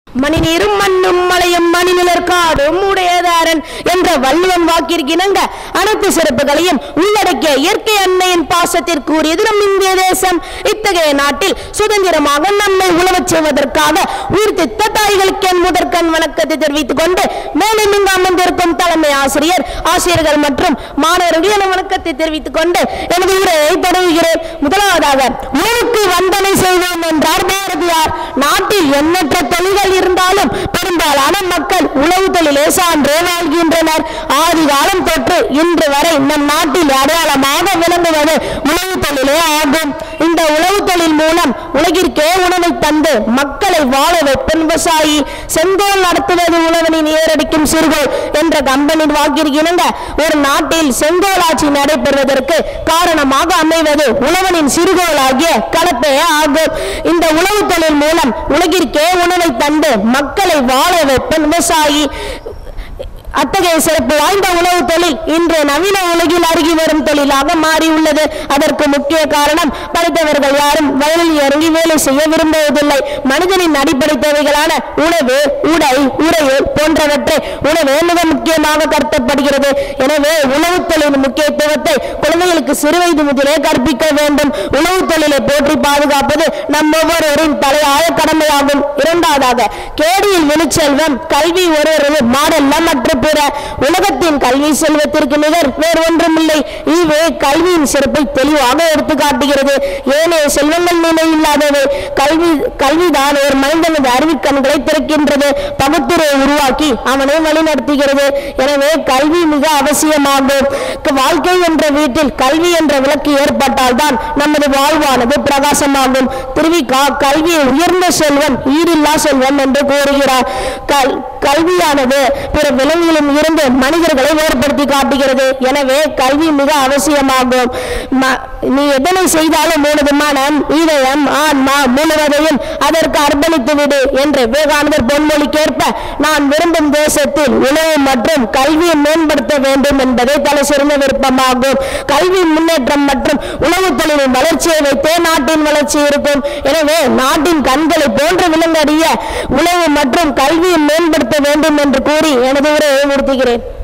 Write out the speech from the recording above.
மணி நீரும் மண்ணும் மலையும் மணிநிலர் காடும் உடையதாரன் என்ற வள்ளுவன் வாக்கிற்கிணங்க அனைத்து சிறப்புகளையும் உள்ளடக்கிய இயற்கை அன்னையின் பாசத்திற்குரியது நம் இந்திய தேசம் இத்தகைய நாட்டில் சுதந்திரமாக நம்மை உழவச் செய்வதற்காக உயிர் தித்த தாய்களுக்கு என் முதற்கண் வணக்கத்தை தெரிவித்துக் கொண்டு மேலும் இங்கு அமர்ந்திருக்கும் தலைமை ஆசிரியர் ஆசிரியர்கள் மற்றும் மாணவர்கள் என வணக்கத்தை தெரிவித்துக் கொண்டு எனது உரையை தொடங்குகிறேன் முதலாவதாக உணவுக்கு வந்தனை செய்வோம் என்றார் பாரதியார் நாட்டில் எண்ணற்ற தொழில்கள் இருந்தாலும் பெரும்பாலான மக்கள் உழவு தொழிலே சான்றே வாழ்கின்றனர் ஆதி காலம் தொற்று இன்று வரை நம் நாட்டில் அடையாளமாக விளங்குவது உழவு தொழிலே ஆகும் இந்த உழவு தொழில் மூலம் உலகிற்கே உணவை தந்து மக்களை வாழ வைக்கும் விவசாயி செங்கோல் நடத்துவது உழவனின் ஏறடிக்கும் சிறுகோள் என்ற கம்பெனியின் வாக்கிற்கிணங்க ஒரு நாட்டில் செங்கோல் ஆட்சி நடைபெறுவதற்கு காரணமாக அமைவது உழவனின் சிறுகோளாகிய கலப்பே ஆகும் இந்த உழவு தொழில் மூலம் உலகிற்கே உணவை தந்து மக்களை வாழ வைக்கும் விவசாயி அத்தகைய சிறப்பு வாய்ந்த உணவு தொழில் இன்று நவீன உலகில் அருகி வரும் தொழிலாக மாறியுள்ளது அதற்கு முக்கிய காரணம் படித்தவர்கள் யாரும் வயலில் இறங்கி வேலை செய்ய விரும்புவதில்லை மனிதனின் அடிப்படை தேவைகளான உணவு உடை உறைவு போன்றவற்றை உணவே மிக முக்கியமாக கருதப்படுகிறது எனவே உணவு தொழிலின் முக்கியத்துவத்தை குழந்தைகளுக்கு சிறுவயது முதலே கற்பிக்க வேண்டும் உணவு தொழிலை போற்றி பாதுகாப்பது நம் ஒவ்வொருவரின் தலையாய கடமையாகும் இரண்டாவதாக கேடியில் விழுச்செல்வம் கல்வி ஒருவரது மாடல்ல மற்ற பிற உலகத்தின் கல்வி செல்வத்திற்கு நிகர் வேறு ஒன்றுமில்லை இது கல்வியின் சிறப்பை தெளிவாக எடுத்து காட்டுகிறது ஏனைய செல்வங்கள் நிலை இல்லாதவை கல்வி கல்விதான் ஒரு மனிதனது அறிவுக் கண்களை திறக்கின்றது பகுத்துறையை உருவாக்கி அவனை வழிநடத்துகிறது எனவே கல்வி மிக அவசியமாகும் க- வாழ்க்கை என்ற வீட்டில் கல்வி என்ற விளக்கு ஏற்பட்டால் தான் நமது வாழ்வானது பிரகாசமாகும் திருவிக்கா கல்வியை உயர்ந்த செல்வம் ஈடில்லா செல்வம் என்று கூறுகிறார் கல் கல்வியானது பிற விலங்குகளிலும் இருந்து மனிதர்களை வேறுபடுத்தி காட்டுகிறது எனவே கல்வி மிக அவசியமாகும் ம- நீ எதனை செய்தாலும் உனது மனம் இதயம் ஆன்மா முழுவதையும் அதற்கு அர்ப்பணித்து விடு என்று விவேகானந்தர் பொன்மொழிக்கேற்ப நான் விரும்பும் தேசத்தில் உணவு மற்றும் கல்வியை மேம்படுத்த வேண்டும் என்பதே தலை சிறந்த விருப்பமாகும் கல்வி முன்னேற்றம் மற்றும் உணவு தொழிலின் வளர்ச்சியை வைத்தே நாட்டின் வளர்ச்சி இருக்கும் எனவே நாட்டின் கண்களை போன்று விளங்கடிய உணவு மற்றும் கல்வியை மேம்படுத்த வேண்டும் என்று கூறி எனது உரையை முடித்துகிறேன்